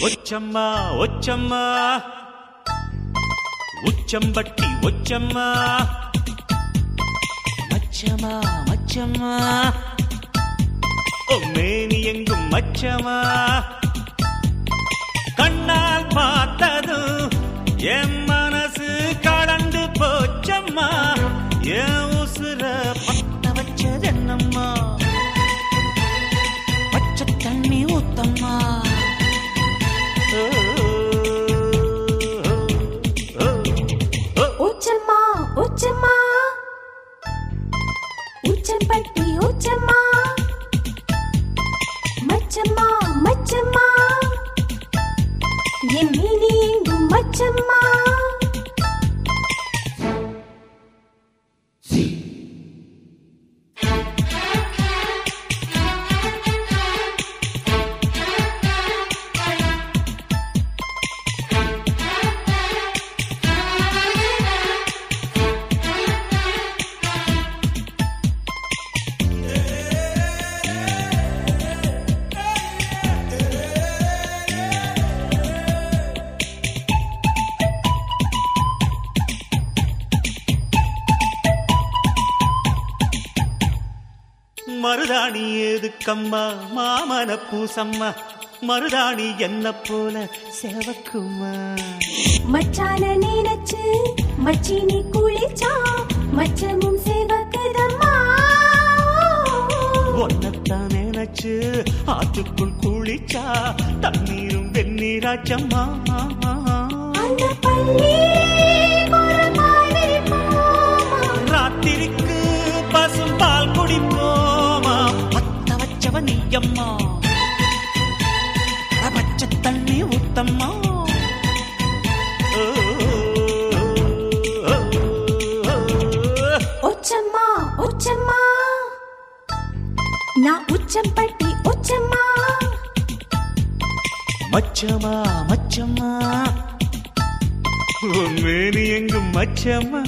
ஒச்சம்மா ஒச்சம்மா உச்சம்பட்டி ஒச்சம்மா மச்சமா மச்சம்மா ஓ மேனி எங்கும் மச்சமா கண்ணால் பார்த்ததும் என் மனசு கடந்து போச்சம்மா என் உசுர பத்த வச்சது என்னம்மா பச்சை தண்ணி ஊத்தம்மா ஓ, ஓ, ஓ, ஓ. உச்சம்மா உச்சம்மா உச்சம்பட்டி உச்சம்மா மச்சம்மா மச்சம்மா என் மீனி எங்கும் மச்சம்மா மருதாணி எதுக்கம்மா மாமன பூசம்மா மருதாணி என்ன போல சேவக்குமா மச்சான நினைச்சு மச்சினி குளிச்சா மச்சமும் சேவக்குதம்மா ஒன்னத்தான் நினைச்சு ஆத்துக்குள் குளிச்சா தண்ணீரும் வெந்நீராச்சம்மா அந்த பள்ளி ஒரு மாதிரி போமா ராத்திரிக்கு பசும் பால் குடிப்போமா பத்த வச்சவ நீயம்மா பச்சை தண்ணி ஊத்தம்மா ஓ, ஓ, ஓ, ஓ. உச்சம்மா உச்சம்மா நான் உச்சம் பட்டி உச்சம்மா மச்சமா மச்சம்மா உன் மேனி எங்கும் மச்சம்மா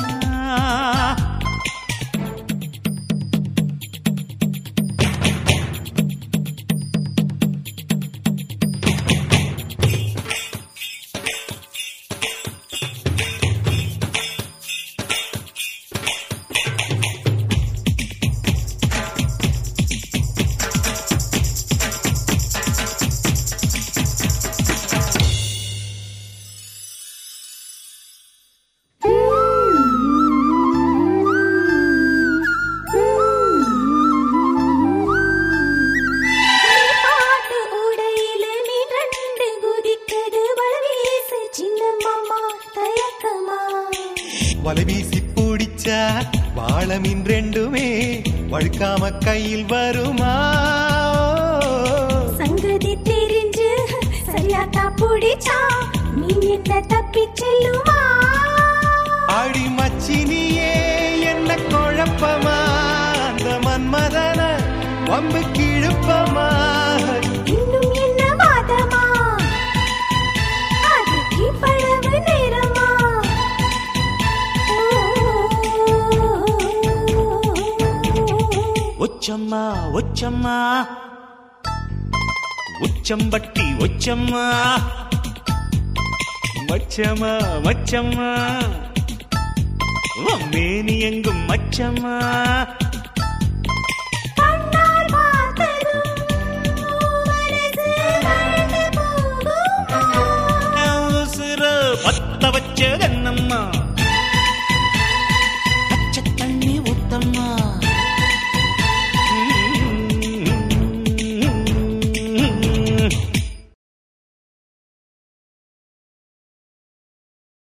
பாட்டு உடையில நீ ரெண்டு குதிக்குது வளவீசு சின்ன மாமா தயக்கமா வலை வீசி பிடிச்சா வாழமின் ரெண்டுமே வழுக்காம கையில் வருமா சங்கதி தெரிஞ்சு சரியாத்தா பிடிச்சா நீ என்ன தப்பி செல்லுமா அடி மச்சினியே என்ன குழப்பமா அந்த மன்மதன வம்பு கிழுப்பமா இன்னும் என்ன வாதமா அதுக்கு இவ்வளவு நேரமா ஒச்சம்மா ஒச்சம்மா உச்சம்பட்டி ஒச்சம்மா மச்சமா மச்சம்மா உன் மேனி எங்கும் மச்சம்மா